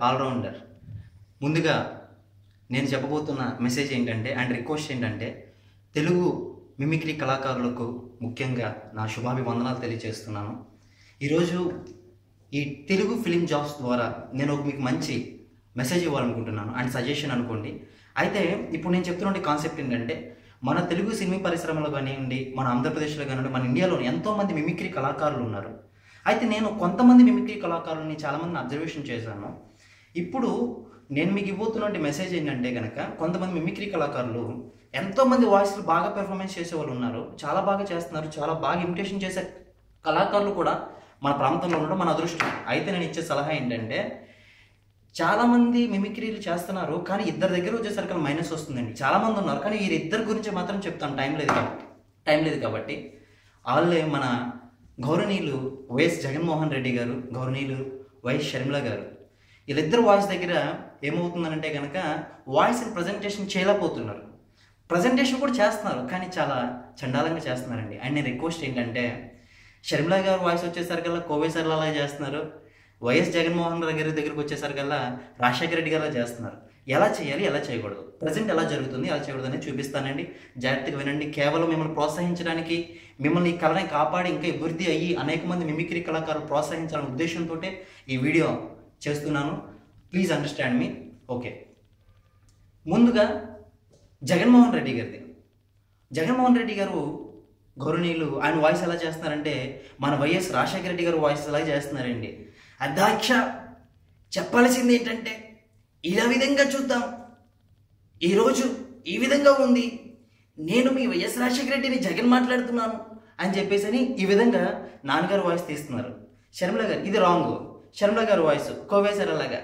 allrounder ముందుగా నేను చెప్పబోతున్న మెసేజ్ ఏంటంటే అండ్ రిక్వెస్ట్ ఏంటంటే తెలుగు మిమిక్రీ కళాకారులకు ముఖ్యంగా నా శుభాభివందనాలు తెలియజేస్తున్నాను ఈరోజు ఈ తెలుగు ఫిలిం జాబ్స్ ద్వారా నేను ఒక మీకు మంచి మెసేజ్ ఇవ్వాలనుకుంటున్నాను అండ్ సజెషన్ అనుకోండి అయితే ఇప్పుడు నేను చెప్తున్న కాన్సెప్ట్ ఏంటంటే మన తెలుగు సినిమా పరిశ్రమలో కానివ్వండి మన ఆంధ్రప్రదేశ్లో కానివ్వండి మన ఇండియాలో ఎంతోమంది మిమిక్రీ కళాకారులు ఉన్నారు అయితే నేను కొంతమంది మిమిక్రీ కళాకారులని చాలామందిని అబ్జర్వేషన్ చేశాను ఇప్పుడు నేను మీకు ఇవ్వబోతున్న మెసేజ్ ఏంటంటే కనుక కొంతమంది మిమిక్రీ కళాకారులు ఎంతోమంది వాయిస్లు బాగా పెర్ఫార్మెన్స్ చేసే వాళ్ళు ఉన్నారు చాలా బాగా చేస్తున్నారు చాలా బాగా ఇమిటేషన్ చేసే కళాకారులు కూడా మన ప్రాంతంలో ఉండడం మన అదృష్టం అయితే నేను ఇచ్చే సలహా ఏంటంటే చాలా మంది మిమిక్రీలు చేస్తున్నారు కానీ ఇద్దరి దగ్గర వచ్చేసరికి మైనస్ వస్తుందండి చాలా మంది ఉన్నారు కానీ వీరిద్దరి గురించి మాత్రం చెప్తాను టైం లేదు కాబట్టి టైం లేదు కాబట్టి వాళ్ళే మన గౌరవనీయులు వైఎస్ జగన్మోహన్ రెడ్డి గారు గౌరవనీయులు వైఎస్ షర్మిల గారు వీళ్ళిద్దరు వాయిస్ దగ్గర ఏమవుతుందనంటే కనుక వాయిస్ని ప్రజెంటేషన్ చేయలేకపోతున్నారు ప్రజెంటేషన్ కూడా చేస్తున్నారు కానీ చాలా చండాలంగా చేస్తున్నారండి అండ్ నేను రిక్వెస్ట్ ఏంటంటే షర్మిల గారు వాయిస్ వచ్చేసరికల్లా కోవేశ్వర్లు అలా చేస్తున్నారు వైఎస్ జగన్మోహన్ రెడ్డి గారి దగ్గరికి వచ్చేసరికల్లా రాజశేఖర రెడ్డి గారు చేస్తున్నారు ఎలా చేయాలి ఎలా చేయకూడదు ప్రజెంట్ ఎలా జరుగుతుంది ఎలా చేయకూడదు అనేది చూపిస్తానండి జాగ్రత్తగా వినండి కేవలం మిమ్మల్ని ప్రోత్సహించడానికి మిమ్మల్ని ఈ కళని కాపాడి ఇంకా అభివృద్ధి అయ్యి అనేక మంది మిమిక్రీ కళాకారులు ప్రోత్సహించాలనే ఉద్దేశంతో ఈ వీడియో చేస్తున్నాను ప్లీజ్ అండర్స్టాండ్ మీ ఓకే ముందుగా జగన్మోహన్ రెడ్డి గారిది జగన్మోహన్ రెడ్డి గారు గౌరవనీయులు ఆయన వాయిస్ ఎలా చేస్తున్నారంటే మన వైఎస్ రాజశేఖర రెడ్డి గారు వాయిస్ ఎలా చేస్తున్నారండి అధ్యక్ష చెప్పాల్సింది ఏంటంటే ఇలా విధంగా చూద్దాం ఈరోజు ఈ విధంగా ఉంది నేను మీ వైఎస్ రాజశేఖర రెడ్డిని జగన్ మాట్లాడుతున్నాను అని చెప్పేసి అని ఈ విధంగా నాన్నగారు వాయిస్ తీస్తున్నారు శర్మిల గారు ఇది రాంగ్ శర్మిల గారు వాయిస్ కోవేశ్వరలాగా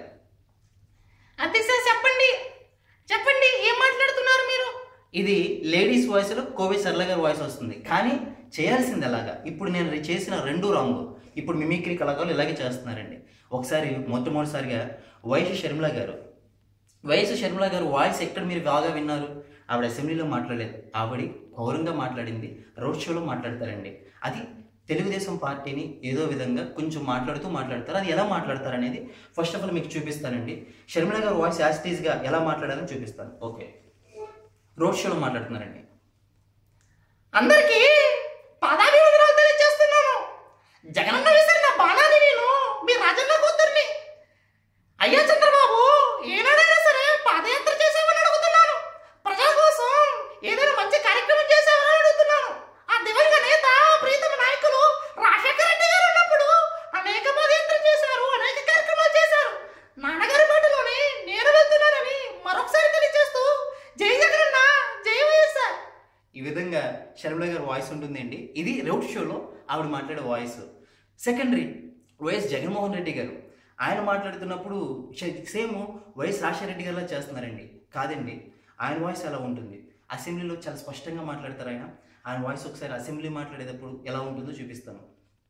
అధ్యక్ష చెప్పండి చెప్పండి ఏం మాట్లాడుతున్నారు మీరు ఇది లేడీస్ వాయిస్లో కోవి సరళ గారి వాయిస్ వస్తుంది కానీ చేయాల్సింది ఎలాగా ఇప్పుడు నేను చేసిన రెండు రాంగ్ ఇప్పుడు మిమిక్రీ కళాకారులు ఇలాగే చేస్తున్నారండి ఒకసారి మొట్టమొదటిసారిగా వయసు షర్మిల గారు వయసు షర్మిల గారు వాయిస్ ఎక్కడ మీరు బాగా విన్నారు ఆవిడ అసెంబ్లీలో మాట్లాడలేదు ఆవిడ పౌరంగా మాట్లాడింది రోడ్ షోలో మాట్లాడతారండి అది తెలుగుదేశం పార్టీని ఏదో విధంగా కొంచెం మాట్లాడుతూ మాట్లాడతారు అది ఎలా మాట్లాడతారు అనేది ఫస్ట్ ఆఫ్ ఆల్ మీకు చూపిస్తానండి షర్మిల గారు వాయిస్ యాస్టీస్గా ఎలా మాట్లాడాలని చూపిస్తాను ఓకే రోడ్ షోలో మాట్లాడుతున్నారండి అందరికీ పాదాభివందనాలు తెలియజేస్తున్నాను జగనన్న విసిరిన బాణాన్ని నేను మీ రాజన్న కూతుర్ని అయ్యా చంద్రబాబు ఏనాడైనా సరే పాదయాత్ర చేసామని అడుగుతున్నాను ప్రజల కోసం ఏదైనా మంచి కార్యక్రమం చేసామని అడుగుతున్నాను ఆ దివంగ నేత ప్రీతమ నాయకులు రాజశేఖర రెడ్డి గారు ఉన్నప్పుడు అనేక పాదయాత్ర చేశారు అనేక కార్యక్రమాలు చేశారు నాన్నగారి మాటలోనే నేను వెళ్తున్నానని మరొకసారి తెలియజేస్తూ జై జగనన్న జై వైఎస్ఆర్ ఈ విధంగా షర్మిల గారి వాయిస్ ఉంటుందండి ఇది రోడ్ షోలో ఆవిడ మాట్లాడే వాయిస్ సెకండరీ వైఎస్ జగన్మోహన్ రెడ్డి గారు ఆయన మాట్లాడుతున్నప్పుడు సేమ్ వైఎస్ రాజశేఖర రెడ్డి గారిలా చేస్తున్నారండి కాదండి ఆయన వాయిస్ ఎలా ఉంటుంది అసెంబ్లీలో చాలా స్పష్టంగా మాట్లాడతారు ఆయన ఆయన వాయిస్ ఒకసారి అసెంబ్లీ మాట్లాడేటప్పుడు ఎలా ఉంటుందో చూపిస్తాను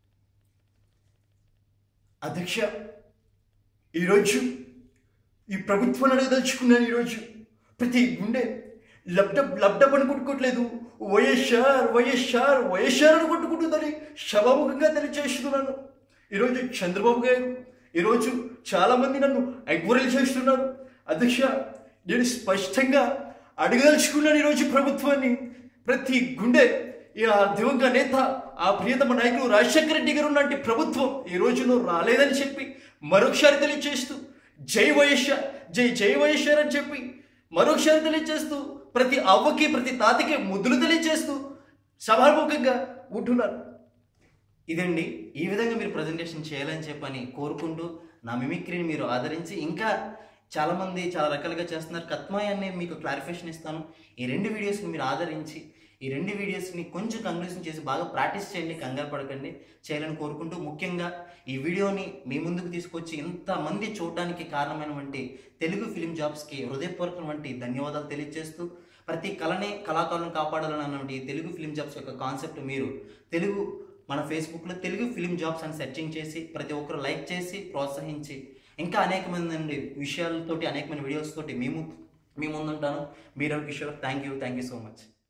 అధ్యక్ష ఈరోజు ఈ ప్రభుత్వాన్ని అడగదలుచుకున్నాను ఈరోజు ప్రతి గుండె లబ్డబ్ లబ్డబ్ అని కొట్టుకోవట్లేదు వైఎస్ఆర్ వైఎస్ఆర్ వైఎస్ఆర్ అని కొట్టుకుంటుందని సభాముఖంగా తెలియజేస్తున్నాను ఈరోజు చంద్రబాబు గారు ఈరోజు చాలామంది నన్ను ఎంక్వైరీలు చేస్తున్నారు అధ్యక్ష నేను స్పష్టంగా అడగదలుచుకున్నాను ఈరోజు ప్రభుత్వాన్ని ప్రతి గుండె ఈ ఆ దివంగ నేత ఆ ప్రియతమ నాయకులు రాజశేఖర రెడ్డి గారు లాంటి ప్రభుత్వం ఈ రోజులో రాలేదని చెప్పి మరొకసారి తెలియజేస్తూ జై వైఎస్ఆర్ జై జై వైఎస్ఆర్ అని చెప్పి మరొకసారి తెలియజేస్తూ ప్రతి అవ్వకి ప్రతి తాతకి ముద్దులు తెలియజేస్తూ సభాముఖంగా ఉంటున్నారు ఇదండి ఈ విధంగా మీరు ప్రజెంటేషన్ చేయాలని చెప్పని కోరుకుంటూ నా మిమిక్రీని మీరు ఆదరించి ఇంకా చాలామంది చాలా రకాలుగా చేస్తున్నారు కత్మాయ్ అనే మీకు క్లారిఫికేషన్ ఇస్తాను ఈ రెండు వీడియోస్ని మీరు ఆదరించి ఈ రెండు వీడియోస్ని కొంచెం కంక్లూషన్ చేసి బాగా ప్రాక్టీస్ చేయండి కంగారు పడకండి చేయాలని కోరుకుంటూ ముఖ్యంగా ఈ వీడియోని మీ ముందుకు తీసుకొచ్చి ఇంతమంది చూడడానికి కారణమైనటువంటి తెలుగు ఫిలిం జాబ్స్కి హృదయపూర్వకమైనటువంటి ధన్యవాదాలు తెలియజేస్తూ ప్రతి కళని కళాకారులను కాపాడాలని అన్నటువంటి తెలుగు ఫిలిం జాబ్స్ యొక్క కాన్సెప్ట్ మీరు తెలుగు మన ఫేస్బుక్లో తెలుగు ఫిలిం జాబ్స్ అని సెర్చింగ్ చేసి ప్రతి ఒక్కరు లైక్ చేసి ప్రోత్సహించి ఇంకా అనేకమంది విషయాలతోటి అనేకమైన వీడియోస్ తోటి మేము మీ ముందుంటాను మీరవ్ Kishore thank you thank you so much